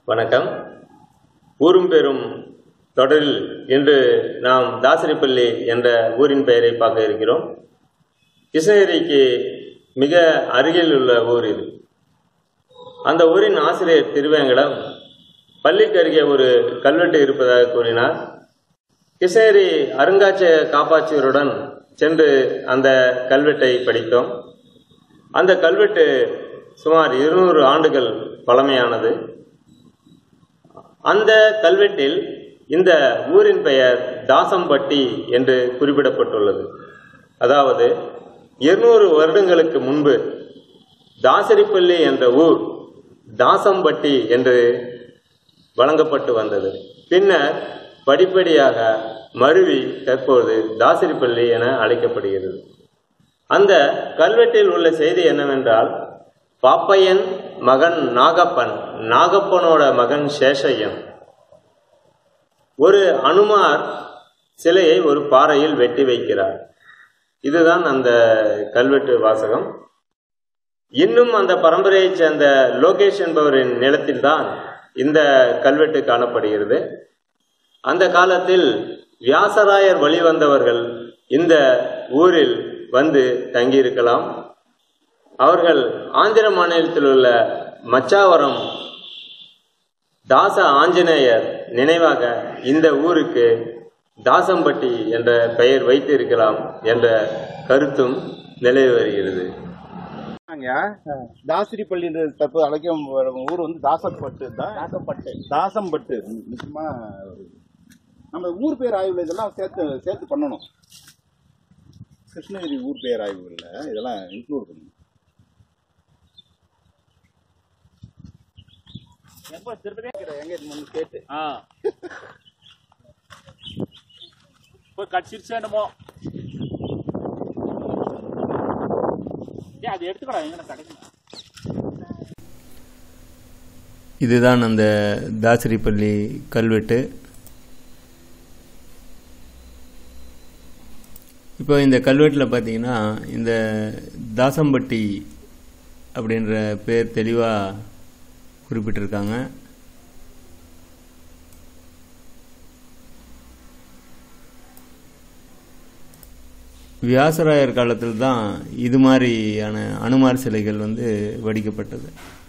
வணக்கம் ஊரும் பெரும் தொடரில் இன்று நாம் தாசரிப்பள்ளி என்ற ஊரின் பெயரை பார்க்க இருக்கிறோம் கிருஷ்ணகிரிக்கு மிக அருகில் உள்ள ஊர் இது அந்த ஊரின் ஆசிரியர் திருவேங்கடம் பள்ளிக்கு அருகே ஒரு கல்வெட்டு இருப்பதாக கூறினார் கிருஷ்ணகிரி அருங்காட்சியக காப்பாட்சியருடன் சென்று அந்த கல்வெட்டை படித்தோம் அந்த கல்வெட்டு சுமார் இருநூறு ஆண்டுகள் பழமையானது அந்த கல்வெட்டில் இந்த ஊரின் பெயர் தாசம்பட்டி என்று குறிப்பிடப்பட்டுள்ளது அதாவது இருநூறு வருடங்களுக்கு முன்பு தாசரிப்பள்ளி என்ற ஊர் தாசம்பட்டி என்று வழங்கப்பட்டு வந்தது பின்னர் படிப்படியாக மருவி தற்போது தாசரிப்பள்ளி என அழைக்கப்படுகிறது அந்த கல்வெட்டில் உள்ள செய்தி என்னவென்றால் பாப்பையன் மகன் நாகப்பன் நாகப்பனோட மகன் சேஷையன் ஒரு அனுமார் சிலையை ஒரு பாறையில் வெட்டி வைக்கிறார் இதுதான் அந்த கல்வெட்டு வாசகம் இன்னும் அந்த பரம்பரையைச் சேர்ந்த லோகேஷ் என்பவரின் நிலத்தில்தான் இந்த கல்வெட்டு காணப்படுகிறது அந்த காலத்தில் வியாசராயர் வழிவந்தவர்கள் இந்த ஊரில் வந்து தங்கியிருக்கலாம் அவர்கள் ஆந்திர மாநிலத்தில் உள்ள மச்சாவரம் தாச ஆஞ்சநேயர் நினைவாக இந்த ஊருக்கு தாசம்பட்டி என்ற பெயர் வைத்து இருக்கலாம் என்ற கருத்தும் நிலவி வருகிறது தாசிரிப்பள்ளி என்று தற்போது அழைக்கும் ஊர் வந்து தாசப்பட்டு தான் தாசப்பட்டு தாசம்பட்டு நிச்சயமா ஒரு- நம்ம ஊர் பேர் ஆய்வுல இதெல்லாம் சேர்த்து சேர்த்து பண்ணணும் கிருஷ்ணகிரி ஊர் பேர் ஆய்வுகள்ல இதெல்லாம் இன்க்ளூட் பண்ணணும் எங்க இது முன்னு கேட்டு ஆ போய் கடிச்சிருச்சு என்னமோ ஏன் அது எடுத்துக்கடா எங்க கிடைக்கும் இதுதான் அந்த தாசரிப்பள்ளி கல்வெட்டு இப்போ இந்த கல்வெட்டில் பார்த்தீங்கன்னா இந்த தாசம்பட்டி அப்படின்ற பேர் தெளிவாக குறிப்பிட்டிருக்காங்க வியாசராயர் காலத்தில் தான் இது மாதிரியான அனுமார் சிலைகள் வந்து வடிக்கப்பட்டது